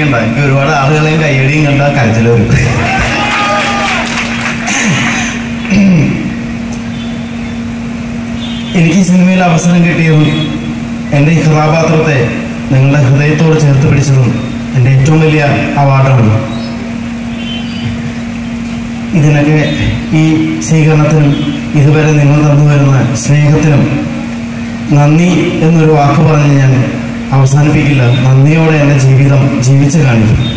പേടിക്കണ്ട എനിക്ക് ഒരുപാട് ആളുകളെയും കയ്യടിയും കണ്ട കരച്ചിൽ വരും എനിക്ക് ഈ സിനിമയിൽ അവസരം കിട്ടിയതും എൻ്റെ ഈ കഥാപാത്രത്തെ നിങ്ങളുടെ ഹൃദയത്തോട് ചേർത്ത് പിടിച്ചതും എൻ്റെ ഏറ്റവും വലിയ അവാർഡാണ് ഇതിനൊക്കെ ഈ സ്വീകരണത്തിനും ഇതുവരെ നിങ്ങൾ തന്നു വരുന്ന സ്നേഹത്തിനും നന്ദി എന്നൊരു വാക്ക് പറഞ്ഞ് ഞാൻ അവസാനിപ്പിക്കില്ല നന്ദിയോടെ എൻ്റെ ജീവിതം ജീവിച്ച് കാണിക്കും